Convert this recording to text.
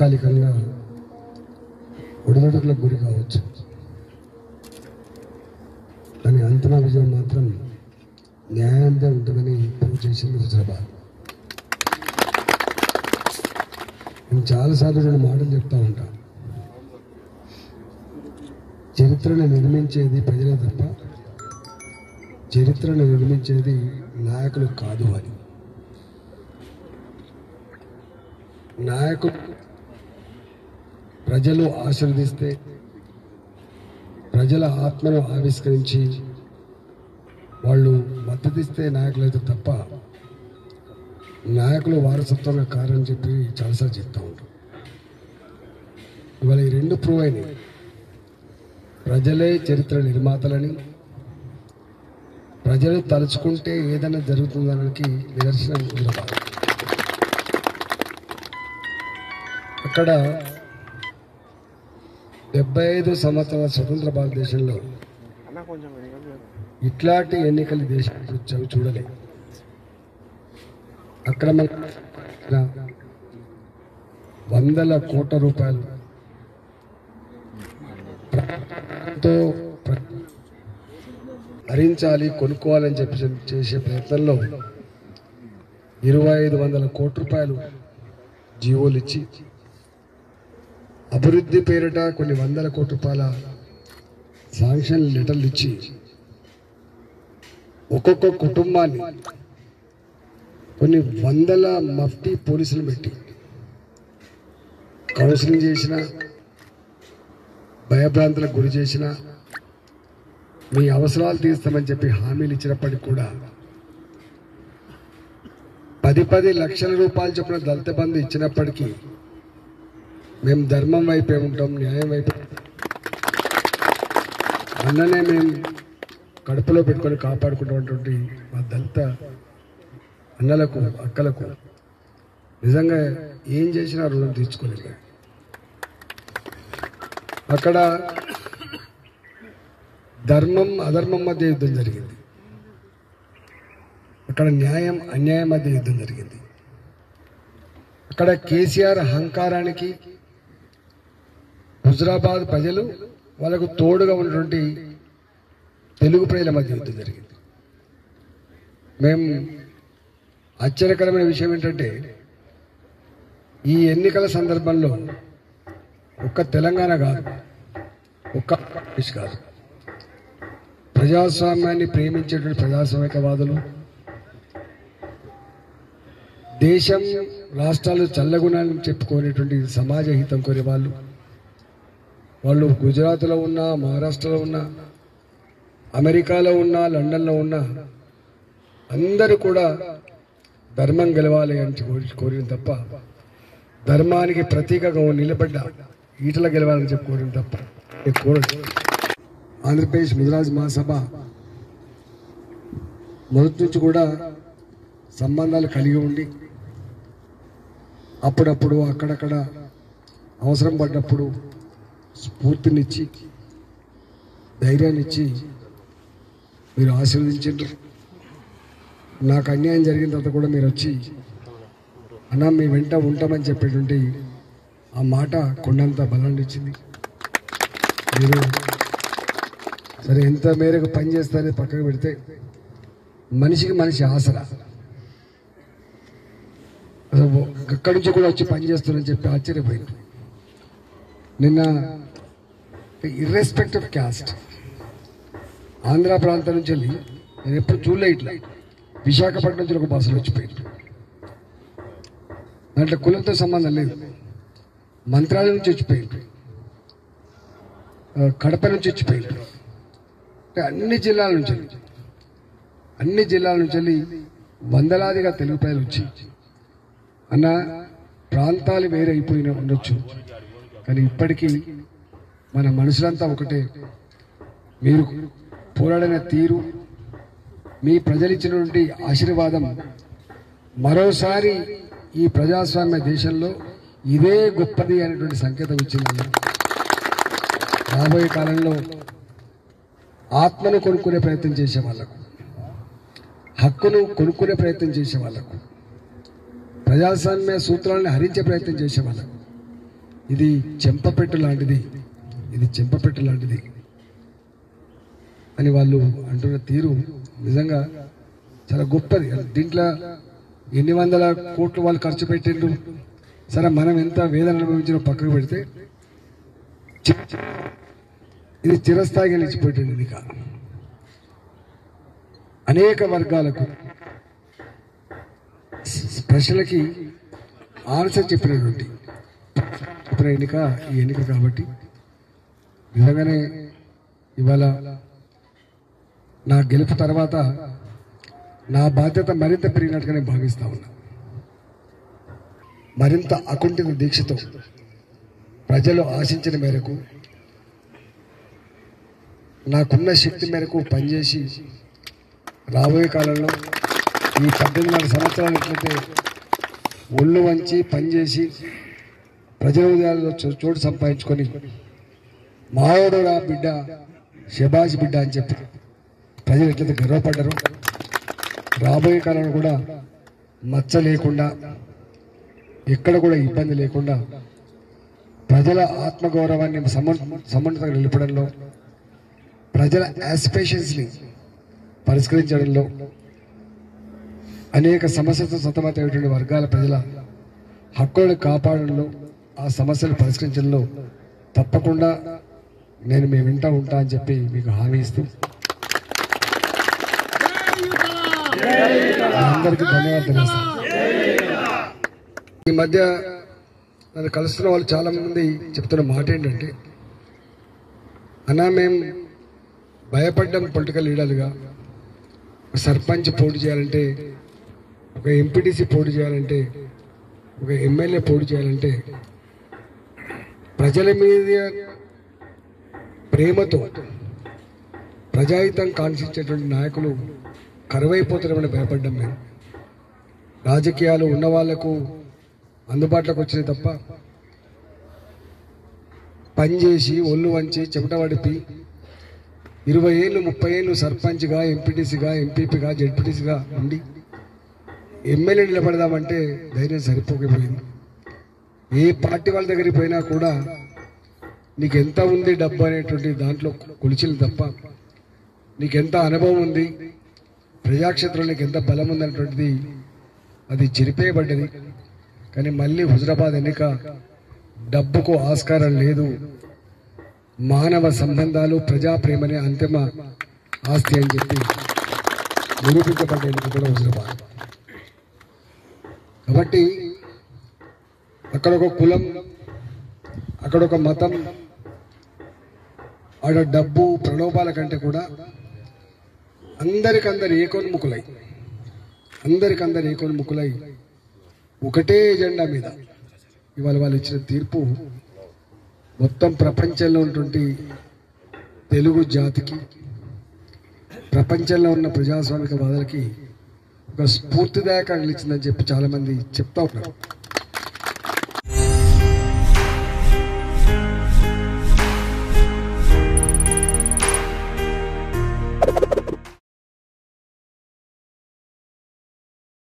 తాత్కాలికంగా ఒడిదొడుకులకు గురి కావచ్చు కానీ అంతిమ విజయం మాత్రం న్యాయంగా ఉంటుందని ప్రూవ్ చేసింది హుజరాబాద్ నేను చాలాసార్లు రెండు మాటలు చెప్తా ఉంటా చరిత్రను నిర్మించేది ప్రజలే తప్ప చరిత్రను నిర్మించేది నాయకులు కాదు అని నాయకులు ప్రజలు ఆశీర్వదిస్తే ప్రజల ఆత్మను ఆవిష్కరించి వాళ్ళు మద్దతిస్తే నాయకులైతే తప్ప నాయకులు వారసత్వంగా కారని చెప్పి చాలాసార్లు చెప్తా ఉంటాం ఇవాళ ఈ రెండు ప్రూవ్ అయినాయి ప్రజలే చరిత్ర నిర్మాతలని ప్రజలు తలుచుకుంటే ఏదైనా జరుగుతుందనడానికి నిదర్శనం హుజరాబాద్ అక్కడ డెబ్బై ఐదు సంవత్సరాల స్వతంత్ర భారతదేశంలో ఇట్లాంటి ఎన్నికలు దేశం వచ్చావు చూడలే అక్రమ వందల కోట్ల రూపాయలు తో ప్ర- భరించాలి కొనుక్కోవాలని చెప్పి చేసే ప్రయత్నంలో ఇరవై ఐదు వందల కోట్ల రూపాయలు జీవోలు ఇచ్చి అభివృద్ధి పేరిట కొన్ని వందల కోట్ల రూపాయల శాంక్షన్ లెటర్లు ఇచ్చి ఒక్కొక్క కుటుంబాన్ని కొన్ని వందల మఫ్టీ పోలీసులు పెట్టి కౌన్సిలింగ్ చేసిన భయభ్రాంతులకు గురి చేసిన మీ అవసరాలు తీస్తామని చెప్పి హామీలు ఇచ్చినప్పటికీ కూడా పది పది లక్షల రూపాయలు చొప్పున దళిత బంధు ఇచ్చినప్పటికీ మేము ధర్మం వైపే ఉంటాం న్యాయం వైపే అన్ననే మేము కడుపులో పెట్టుకొని కాపాడుకుంటున్నటువంటి మా దళిత అన్నలకు అక్కలకు నిజంగా ఏం చేసినా రుణం తీర్చుకోలేదు అక్కడ ధర్మం అధర్మం మధ్య యుద్ధం జరిగింది అక్కడ న్యాయం అన్యాయం మధ్య యుద్ధం జరిగింది అక్కడ కేసీఆర్ అహంకారానికి హుజరాబాద్ ప్రజలు వాళ్ళకు తోడుగా ఉన్నటువంటి తెలుగు ప్రజల మధ్య యుద్ధం జరిగింది మేము ఆశ్చర్యకరమైన విషయం ఏంటంటే ఈ ఎన్నికల సందర్భంలో ఒక్క తెలంగాణ కాదు ఒక్క ఆంధ్రప్రదేశ్ కాదు ప్రజాస్వామ్యాన్ని ప్రేమించేటువంటి ప్రజాస్వామికవాదులు దేశం రాష్ట్రాలు చల్లగుణాలని చెప్పుకునేటువంటి సమాజ హితం కోరే వాళ్ళు వాళ్ళు గుజరాత్లో ఉన్నా మహారాష్ట్రలో ఉన్నా అమెరికాలో ఉన్నా లండన్లో ఉన్నా అందరూ కూడా ధర్మం గెలవాలి అని కోరి- కోరిన తప్ప ధర్మానికి ప్రతీకగా నిలబడ్డ ఈటల గెలవాలని చెప్పి కోరిన తప్ప నేను కోరడు ఆంధ్రప్రదేశ్ ముదిరాజ్ మహాసభ మొదటి నుంచి కూడా సంబంధాలు కలిగి ఉండి అప్పుడప్పుడు అక్కడక్కడ అవసరం పడ్డప్పుడు స్ఫూర్తినిచ్చి ధైర్యాన్నిచ్చి మీరు ఆశీర్వదించారు నాకు అన్యాయం జరిగిన తర్వాత కూడా మీరు వచ్చి అన్నా మీ వెంట ఉంటామని చెప్పేటువంటి ఆ మాట కొండంత బలాన్ని ఇచ్చింది మీరు సరే ఎంత మేరకు పని చేస్తారని పక్కకు పెడితే మనిషికి మనిషి ఆసరా అసలు అక్కడి నుంచి కూడా వచ్చి పని చేస్తారని చెప్పి ఆశ్చర్యపోయింది నిన్న ఇర్రెస్పెక్ట్ ఆఫ్ క్యాస్ట్ ఆంధ్ర ప్రాంతం నుంచి వెళ్ళి నేను ఎప్పుడు చూడలే ఇట్లా విశాఖపట్నం నుంచి ఒక బస్సులు వచ్చిపోయింది దాంట్లో కులంతో సంబంధం లేదు మంత్రాలయం నుంచి వచ్చిపోయింది ఆ, కడప నుంచి వచ్చిపోయింది అంటే అన్ని జిల్లాల నుంచి వెళ్ళి, అన్ని జిల్లాల నుంచి వెళ్ళి వందలాదిగా తెలుగు ప్రజలు వచ్చి అన్న ప్రాంతాలు వేరే అయిపోయిన ఉండొచ్చు కానీ ఇప్పటికీ మన మనుషులంతా ఒకటే మీరు పోరాడిన తీరు మీ ప్రజలిచ్చినటువంటి ఆశీర్వాదం మరోసారి ఈ ప్రజాస్వామ్య దేశంలో ఇదే గొప్పది అనేటువంటి సంకేతం ఇచ్చింది రాబోయే కాలంలో ఆత్మను కొనుక్కునే ప్రయత్నం చేసే వాళ్ళకు హక్కును కొనుక్కునే ప్రయత్నం చేసే వాళ్ళకు ప్రజాస్వామ్య సూత్రాలను హరించే ప్రయత్నం చేసే వాళ్ళకు ఇది చెంపపెట్టు లాంటిది ఇది చెంపపెట్టు లాంటిది అని వాళ్ళు అంటున్న తీరు నిజంగా చాలా గొప్పది దీంట్లో ఎన్ని వందల కోట్లు వాళ్ళు ఖర్చు పెట్టిండ్రు సరే మనం ఎంత వేదన అనుభవించిన పక్కకు పెడితే చి- ఇది చిరస్థాయిగా నిలిచిపోయింది ఇది కాదు అనేక వర్గాలకు స్- ప్రశ్నలకి ఆన్సర్ చెప్పినటువంటి చెప్పిన ఎన్నిక ఈ ఎన్నిక కాబట్టి నిజంగానే ఇవాళ నా గెలుపు తర్వాత నా బాధ్యత మరింత పెరిగినట్టుగా నేను భావిస్తా ఉన్నా మరింత అకుంఠిత దీక్షతో ప్రజలు ఆశించిన మేరకు నాకున్న శక్తి మేరకు పనిచేసి రాబోయే కాలంలో ఈ పద్దెనిమిది సంవత్సరాలు ఎట్లయితే ఒళ్ళు వంచి పనిచేసి ప్రజల హృదయాల్లో చో- చోటు సంపాదించుకొని మాయోడు రా బిడ్డ శబాజ్ బిడ్డ అని చెప్పి ప్రజలు ఎట్లయితే గర్వపడ్డారో రాబోయే కాలంలో కూడా మచ్చ లేకుండా ఎక్కడ కూడా ఇబ్బంది లేకుండా ప్రజల ఆత్మగౌరవాన్ని సమన్ సమున్నతంగా నిలపడంలో ప్రజల ఆస్పిరేషన్స్ని పరిష్కరించడంలో అనేక సమస్యలతో సతమతమైనటువంటి వర్గాల ప్రజల హక్కులను కాపాడడంలో ఆ సమస్యలు పరిష్కరించడంలో తప్పకుండా నేను మీ వెంట ఉంటా అని చెప్పి మీకు హామీ ఇస్తూ మీ అందరికీ ధన్యవాదాలు తెలియజేస్తాను ఈ మధ్య నన్ను కలుస్తున్న వాళ్ళు చాలా మంది చెప్తున్న మాట ఏంటంటే అన్నా మేము భయపడ్డాం పొలిటికల్ లీడర్గా ఒక సర్పంచ్ పోటీ చేయాలంటే ఒక ఎంపీటీసీ పోటీ చేయాలంటే ఒక ఎమ్మెల్యే పోటీ చేయాలంటే ప్రజల మీద ప్రేమతో ప్రజాహితం కాంక్షించేటువంటి నాయకులు కరువైపోతారని భయపడ్డాం మేము రాజకీయాలు ఉన్న వాళ్లకు అందుబాటులోకి వచ్చినాయి తప్ప పనిచేసి ఒళ్ళు వంచి చెమట పడిపి ఇరవై ఏళ్ళు ముప్పై ఏళ్ళు సర్పంచ్గా ఎంపీటీసీగా ఎంపీపీగా జడ్పీటీసీగా ఉండి ఎమ్మెల్యే నిలబడదామంటే ధైర్యం సరిపోకపోయింది ఏ పార్టీ వాళ్ళ దగ్గరికి పోయినా కూడా నీకు ఎంత ఉంది డబ్బు అనేటువంటి దాంట్లో కొలిచిలు తప్ప నీకెంత అనుభవం ఉంది ప్రజాక్షేత్రంలో నీకు ఎంత బలం ఉంది అనేటువంటిది అది చెరిపేయబడ్డది కానీ మళ్ళీ హుజరాబాద్ ఎన్నిక డబ్బుకు ఆస్కారం లేదు మానవ సంబంధాలు ప్రజా ప్రేమనే అంతిమ ఆస్తి అని చెప్పి నిరూపించబడ్డ ఎన్నిక కూడా హుజరాబాద్ కాబట్టి అక్కడ ఒక కులం అక్కడ ఒక మతం ఆడ డబ్బు ప్రలోభాల కంటే కూడా అందరికందరు ఏకోన్ముఖులై అందరికందరు ఏకోన్ముఖులై ఒకటే ఎజెండా మీద ఇవాళ వాళ్ళు ఇచ్చిన తీర్పు మొత్తం ప్రపంచంలో ఉన్నటువంటి తెలుగు జాతికి ప్రపంచంలో ఉన్న ప్రజాస్వామిక వాదాలకి ఒక స్ఫూర్తిదాయకంగా నిలిచిందని చెప్పి చాలా మంది చెప్తా ఉన్నారు